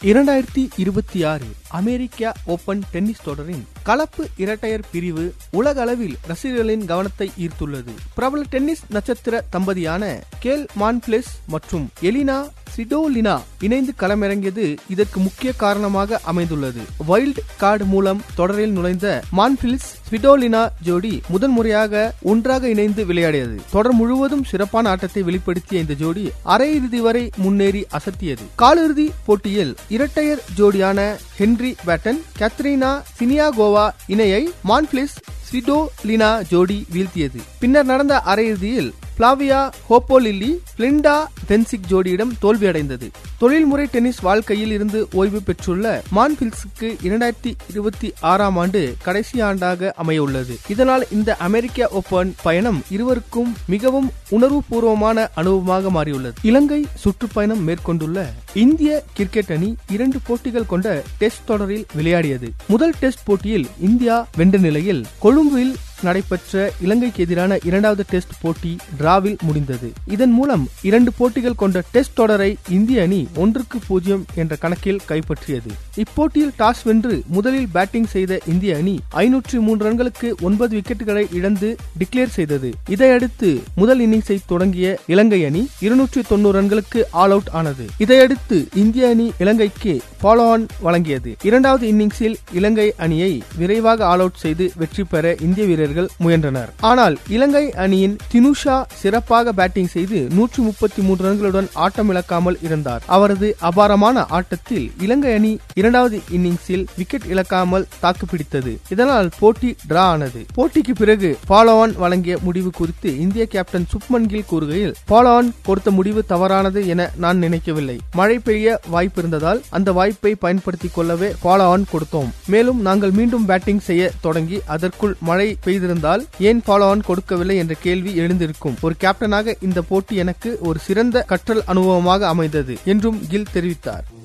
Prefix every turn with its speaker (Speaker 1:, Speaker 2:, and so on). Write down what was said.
Speaker 1: இரண்டாயிரத்தி இருபத்தி ஆறு அமெரிக்கா ஓபன் டென்னிஸ் தொடரின் கலப்பு இரட்டையர் பிரிவு உலக அளவில் ரசிகர்களின் கவனத்தை ஈர்த்துள்ளது பிரபல டென்னிஸ் நட்சத்திர தம்பதியான கேல் மான்பிளெஸ் மற்றும் எலினா சிடோலினா இணைந்து களமிறங்கியது இதற்கு முக்கிய காரணமாக அமைந்துள்ளது வைல்ட் கார்டு மூலம் தொடரில் நுழைந்த மான்பில்ஸ் ஸ்விடோலினா ஜோடி முதன் முறையாக ஒன்றாக இணைந்து விளையாடியது தொடர் முழுவதும் சிறப்பான ஆட்டத்தை வெளிப்படுத்திய இந்த ஜோடி அரையிறுதி வரை முன்னேறி அசத்தியது காலிறுதி போட்டியில் இரட்டையர் ஜோடியான ஹென்றி பேட்டன் கேத்ரினா சினியாகோவா இணையை மான்பிளிஸ் ஸ்விடோலினா ஜோடி வீழ்த்தியது பின்னர் நடந்த அரையிறுதியில் பிளாவியா ஹோப்போலில்லி பிளிண்டா பென்சிக் ஜோடியிடம் தோல்வியடைந்தது தொழில்முறை டென்னிஸ் வாழ்க்கையில் இருந்து ஓய்வு பெற்றுள்ள மான்பில்ஸுக்கு இரண்டாயிரத்தி இருபத்தி ஆறாம் ஆண்டு கடைசி ஆண்டாக அமையவுள்ளது இதனால் இந்த அமெரிக்க ஓபன் பயணம் இருவருக்கும் மிகவும் உணர்வுபூர்வமான அனுபவமாக மாறியுள்ளது இலங்கை சுற்றுப்பயணம் மேற்கொண்டுள்ள இந்திய கிரிக்கெட் அணி இரண்டு போட்டிகள் கொண்ட டெஸ்ட் தொடரில் விளையாடியது முதல் டெஸ்ட் போட்டியில் இந்தியா வென்ற நிலையில் கொழும்பில் நடைபெற்ற இலங்கைக்கு எதிரான இரண்டாவது டெஸ்ட் போட்டி டிராவில் முடிந்தது இதன் மூலம் இரண்டு போட்டிகள் கொண்ட டெஸ்ட் தொடரை இந்திய அணி ஒன்றுக்கு பூஜ்ஜியம் என்ற கணக்கில் கைப்பற்றியது இப்போட்டியில் டாஸ் வென்று முதலில் பேட்டிங் செய்த இந்திய அணி ஐநூற்றி மூன்று ரன்களுக்கு ஒன்பது விக்கெட்டுகளை இழந்து டிக்ளேர் செய்தது இதையடுத்து முதல் இன்னிங்ஸை தொடங்கிய இலங்கை அணி இருநூற்றி தொண்ணூறு ரன்களுக்கு ஆல் அவுட் ஆனது இதையடுத்து இந்திய அணி இலங்கைக்கு ஃபாலோ ஆன் வழங்கியது இரண்டாவது இன்னிங்ஸில் இலங்கை அணியை விரைவாக ஆல் அவுட் செய்து வெற்றி பெற இந்திய வீரர்கள் முயன்றனர் ஆனால் இலங்கை அணியின் தினுஷா சிறப்பாக பேட்டிங் செய்து நூற்றி முப்பத்தி மூன்று ரன்களுடன் ஆட்டம் இழக்காமல் இருந்தார் அவரது அபாரமான ஆட்டத்தில் இலங்கை அணி இரண்டாவது இன்னிங்ஸில் விக்கெட் இழக்காமல் தாக்குப்பிடித்தது இதனால் போட்டி டிரா ஆனது போட்டிக்கு பிறகு ஃபாலோ ஆன் வழங்கிய முடிவு குறித்து இந்திய கேப்டன் சுப்மன் கில் கூறுகையில் ஃபாலோ ஆன் கொடுத்த முடிவு தவறானது என நான் நினைக்கவில்லை மழை பெய்ய வாய்ப்பு இருந்ததால் அந்த வாய்ப்பை பயன்படுத்திக் கொள்ளவே ஃபாலோ ஆன் கொடுத்தோம் மேலும் நாங்கள் மீண்டும் பேட்டிங் செய்ய தொடங்கி அதற்குள் மழை பெய்திருந்தால் ஏன் ஃபாலோ ஆன் கொடுக்கவில்லை என்ற கேள்வி எழுந்திருக்கும் ஒரு கேப்டனாக இந்த போட்டி எனக்கு ஒரு சிறந்த கற்றல் அனுபவமாக அமைந்தது என்றும் கில் தெரிவித்தார்